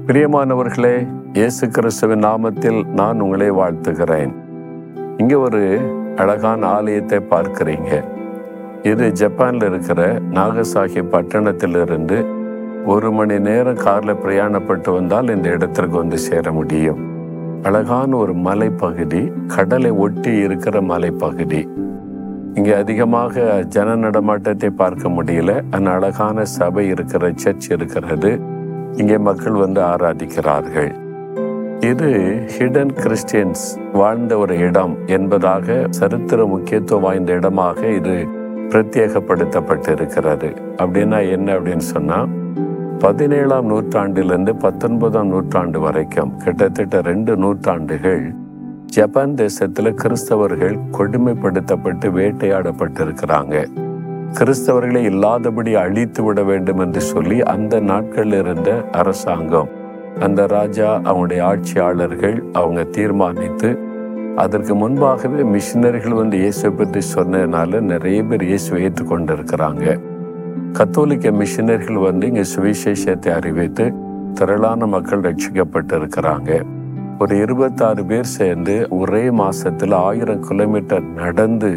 பிரியமானவர்களே இயேசு கிறிஸ்துவின் நாமத்தில் நான் உங்களை வாழ்த்துகிறேன் இங்க ஒரு அழகான ஆலயத்தை பார்க்கிறீங்க இது ஜப்பான்ல இருக்கிற நாகசாகி பட்டணத்திலிருந்து ஒரு மணி நேரம் கார்ல பிரயாணப்பட்டு வந்தால் இந்த இடத்திற்கு வந்து சேர முடியும் அழகான ஒரு மலைப்பகுதி கடலை ஒட்டி இருக்கிற மலைப்பகுதி இங்கே அதிகமாக ஜன நடமாட்டத்தை பார்க்க முடியல அந்த அழகான சபை இருக்கிற சர்ச் இருக்கிறது இங்கே மக்கள் வந்து ஆராதிக்கிறார்கள் இது ஹிடன் கிறிஸ்டியன்ஸ் வாழ்ந்த ஒரு இடம் என்பதாக சரித்திர முக்கியத்துவம் வாய்ந்த இடமாக இது பிரத்யேகப்படுத்தப்பட்டிருக்கிறது அப்படின்னா என்ன அப்படின்னு சொன்னா பதினேழாம் நூற்றாண்டிலிருந்து பத்தொன்பதாம் நூற்றாண்டு வரைக்கும் கிட்டத்தட்ட ரெண்டு நூற்றாண்டுகள் ஜப்பான் தேசத்துல கிறிஸ்தவர்கள் கொடுமைப்படுத்தப்பட்டு வேட்டையாடப்பட்டிருக்கிறாங்க கிறிஸ்தவர்களை இல்லாதபடி அழித்து விட வேண்டும் என்று சொல்லி அந்த நாட்களில் இருந்த அரசாங்கம் அந்த ராஜா அவங்களுடைய ஆட்சியாளர்கள் அவங்க தீர்மானித்து அதற்கு முன்பாகவே மிஷினரிகள் வந்து இயேசுவை பற்றி சொன்னதுனால நிறைய பேர் இயேசுவை ஏற்றுக்கொண்டு இருக்கிறாங்க கத்தோலிக்க மிஷினரிகள் வந்து இங்கே சுவிசேஷத்தை அறிவித்து திரளான மக்கள் ரட்சிக்கப்பட்டு இருக்கிறாங்க ஒரு இருபத்தாறு பேர் சேர்ந்து ஒரே மாசத்துல ஆயிரம் கிலோமீட்டர் நடந்து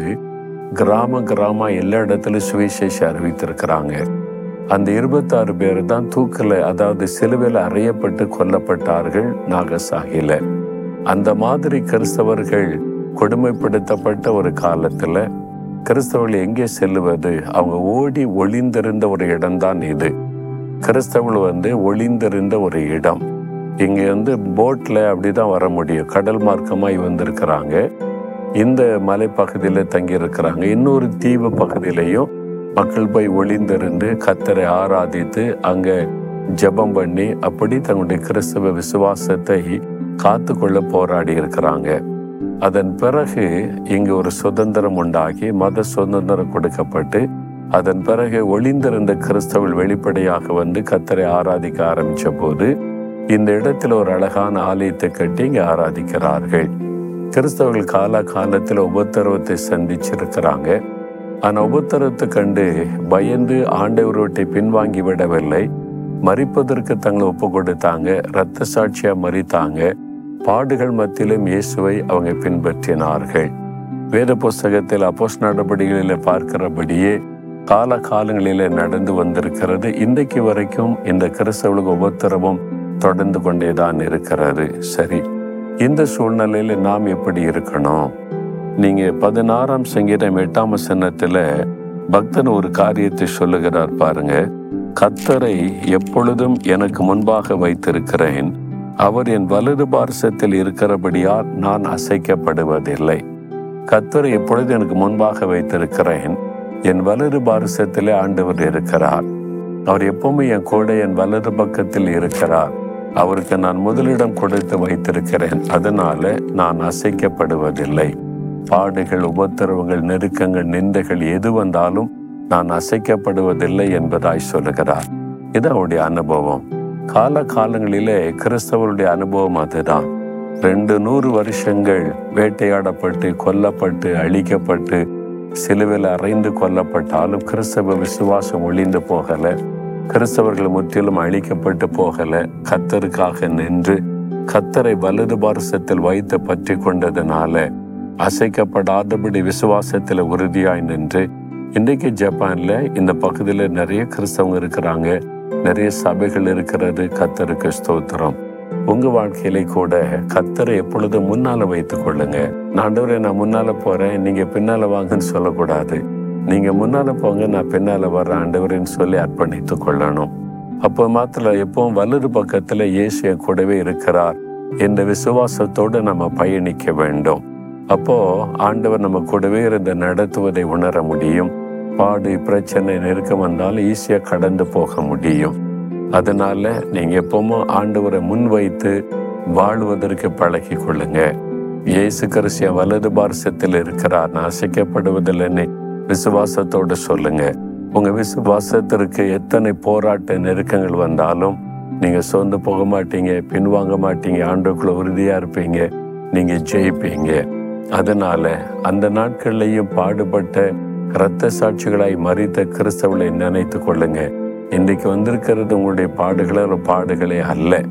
கிராம கிராம எல்லா இடத்துலயும் சுவிசேஷம் அறிவித்திருக்கிறாங்க அந்த இருபத்தாறு பேர் தான் தூக்கில் அதாவது சிலுவையில் அறையப்பட்டு கொல்லப்பட்டார்கள் நாகசாகில அந்த மாதிரி கிறிஸ்தவர்கள் கொடுமைப்படுத்தப்பட்ட ஒரு காலத்துல கிறிஸ்தவர்கள் எங்கே செல்லுவது அவங்க ஓடி ஒளிந்திருந்த ஒரு இடம்தான் இது கிறிஸ்தவர்கள் வந்து ஒளிந்திருந்த ஒரு இடம் இங்க வந்து போட்ல அப்படிதான் வர முடியும் கடல் மார்க்கமாய் வந்திருக்கிறாங்க இந்த மலைப்பகுதியில தங்கி இருக்கிறாங்க இன்னொரு தீவு பகுதியிலையும் மக்கள் போய் ஒளிந்திருந்து கத்தரை ஆராதித்து அங்க ஜெபம் பண்ணி அப்படி தங்களுடைய கிறிஸ்தவ விசுவாசத்தை காத்துக்கொள்ள போராடி இருக்கிறாங்க அதன் பிறகு இங்கு ஒரு சுதந்திரம் உண்டாகி மத சுதந்திரம் கொடுக்கப்பட்டு அதன் பிறகு ஒளிந்திருந்த கிறிஸ்தவர்கள் வெளிப்படையாக வந்து கத்தரை ஆராதிக்க ஆரம்பிச்ச போது இந்த இடத்துல ஒரு அழகான ஆலயத்தை கட்டி இங்க ஆராதிக்கிறார்கள் கிறிஸ்தவர்கள் கால காலத்தில் உபத்திரவத்தை சந்திச்சிருக்கிறாங்க ஆனா உபத்திரத்தை கண்டு பயந்து ஆண்டவரோட்டை பின்வாங்கி விடவில்லை மறிப்பதற்கு தங்களை ஒப்பு கொடுத்தாங்க இரத்த சாட்சியா மறித்தாங்க பாடுகள் மத்தியிலும் இயேசுவை அவங்க பின்பற்றினார்கள் வேத புஸ்தகத்தில் அப்போஸ் நடவடிக்கைகளில் பார்க்கிறபடியே கால காலங்களிலே நடந்து வந்திருக்கிறது இன்றைக்கு வரைக்கும் இந்த கிறிஸ்தவர்களுக்கு உபத்திரவம் தொடர்ந்து கொண்டேதான் இருக்கிறது சரி இந்த சூழ்நிலையில நாம் எப்படி இருக்கணும் நீங்க பதினாறாம் சங்கீதம் எட்டாம் வசனத்துல பக்தன் ஒரு காரியத்தை சொல்லுகிறார் பாருங்க கத்தரை எப்பொழுதும் எனக்கு முன்பாக வைத்திருக்கிறேன் அவர் என் வலது பார்சத்தில் இருக்கிறபடியால் நான் அசைக்கப்படுவதில்லை கத்தரை எப்பொழுது எனக்கு முன்பாக வைத்திருக்கிறேன் என் வலது பாரசத்திலே ஆண்டவர் இருக்கிறார் அவர் எப்பவுமே என் கூட என் வலது பக்கத்தில் இருக்கிறார் அவருக்கு நான் முதலிடம் கொடுத்து வைத்திருக்கிறேன் அதனால நான் அசைக்கப்படுவதில்லை பாடுகள் உபத்திரவங்கள் நெருக்கங்கள் நிந்தைகள் எது வந்தாலும் நான் அசைக்கப்படுவதில்லை என்பதாய் சொல்லுகிறார் இது அவருடைய அனுபவம் கால காலங்களிலே கிறிஸ்தவருடைய அனுபவம் அதுதான் ரெண்டு நூறு வருஷங்கள் வேட்டையாடப்பட்டு கொல்லப்பட்டு அழிக்கப்பட்டு சிலுவையில் அறைந்து கொல்லப்பட்டாலும் கிறிஸ்தவ விசுவாசம் ஒளிந்து போகல கிறிஸ்தவர்கள் முற்றிலும் அழிக்கப்பட்டு போகல கத்தருக்காக நின்று கத்தரை வலது பாரசத்தில் வைத்து பற்றி கொண்டதுனால அசைக்கப்படாதபடி விசுவாசத்தில் உறுதியாய் நின்று இன்றைக்கு ஜப்பான்ல இந்த பகுதியில் நிறைய கிறிஸ்தவங்க இருக்கிறாங்க நிறைய சபைகள் இருக்கிறது கத்தருக்கு ஸ்தோத்திரம் உங்க வாழ்க்கையில கூட கத்தரை எப்பொழுதும் முன்னால வைத்துக் கொள்ளுங்க ஆண்டவரே நான் முன்னால போறேன் நீங்க பின்னால வாங்கன்னு சொல்லக்கூடாது நீங்க முன்னால போங்க நான் பின்னால வர்ற ஆண்டவரேன்னு சொல்லி அர்ப்பணித்துக் கொள்ளணும் அப்போ மாத்திர எப்பவும் வலது பக்கத்துல இயேசு என் கூடவே இருக்கிறார் என்ற விசுவாசத்தோடு நம்ம பயணிக்க வேண்டும் அப்போ ஆண்டவர் நம்ம கூடவே இருந்து நடத்துவதை உணர முடியும் பாடு பிரச்சனை நெருக்கம் வந்தாலும் ஈஸியா கடந்து போக முடியும் அதனால நீங்க எப்பவும் ஆண்டவரை முன்வைத்து வாழ்வதற்கு பழகி கொள்ளுங்க இயேசு கிறிஸ்திய வலது பார்சத்தில் இருக்கிறார் நான் அசைக்கப்படுவதில்லைன்னு விசுவாசத்தோட சொல்லுங்க உங்க விசுவாசத்திற்கு எத்தனை போராட்ட நெருக்கங்கள் வந்தாலும் நீங்க சொந்து போக மாட்டீங்க பின்வாங்க மாட்டீங்க ஆண்டுக்குள்ள உறுதியா இருப்பீங்க நீங்க ஜெயிப்பீங்க அதனால அந்த நாட்கள்லையும் பாடுபட்ட இரத்த சாட்சிகளாய் மறித்த கிறிஸ்தவளை நினைத்து கொள்ளுங்க இன்றைக்கு வந்திருக்கிறது உங்களுடைய பாடுகளே ஒரு பாடுகளே அல்ல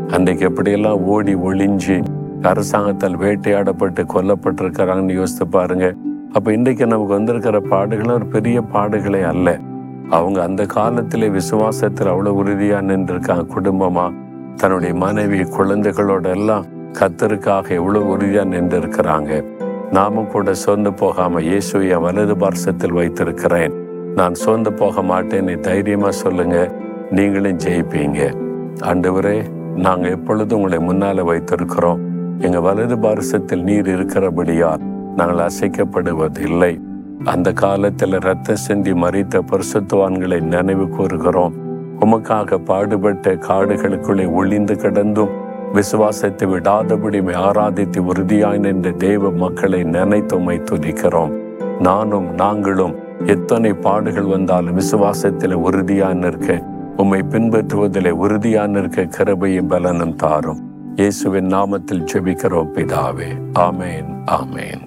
அன்றைக்கு எப்படியெல்லாம் ஓடி ஒளிஞ்சு அரசாங்கத்தால் வேட்டையாடப்பட்டு கொல்லப்பட்டிருக்கிறாங்கன்னு யோசித்து பாருங்க அப்ப இன்றைக்கு நமக்கு வந்திருக்கிற பாடுகள் ஒரு பெரிய பாடுகளே அல்ல அவங்க அந்த காலத்திலே விசுவாசத்தில் அவ்வளவு உறுதியா நின்றுருக்காங்க குடும்பமா தன்னுடைய மனைவி குழந்தைகளோட எல்லாம் கத்தருக்காக எவ்வளவு உறுதியா நின்று இருக்கிறாங்க நாமும் கூட சோர்ந்து போகாம இயேசு என் வலது பார்சத்தில் வைத்திருக்கிறேன் நான் சோர்ந்து போக மாட்டேன்னு தைரியமா சொல்லுங்க நீங்களும் ஜெயிப்பீங்க ஆண்டவரே நாங்க எப்பொழுதும் உங்களை முன்னால வைத்திருக்கிறோம் எங்க வலது பாரசத்தில் நீர் இருக்கிறபடியால் நாங்கள் அசைக்கப்படுவதில்லை அந்த காலத்தில் ரத்த சிந்தி மறித்த பரிசுத்துவான்களை நினைவு கூறுகிறோம் உமக்காக பாடுபட்ட காடுகளுக்குள்ளே ஒளிந்து கிடந்தும் விசுவாசத்தை விடாதபடி ஆராதித்து உறுதியாய் நின்ற தேவ மக்களை நினைத்துமை துதிக்கிறோம் நானும் நாங்களும் எத்தனை பாடுகள் வந்தாலும் விசுவாசத்தில் உறுதியா நிற்க உம்மை பின்பற்றுவதில் உறுதியா நிற்க கிருபையும் பலனும் தாரும் இயேசுவின் நாமத்தில் ஜெபிக்கிறோம் பிதாவே ஆமேன் ஆமேன்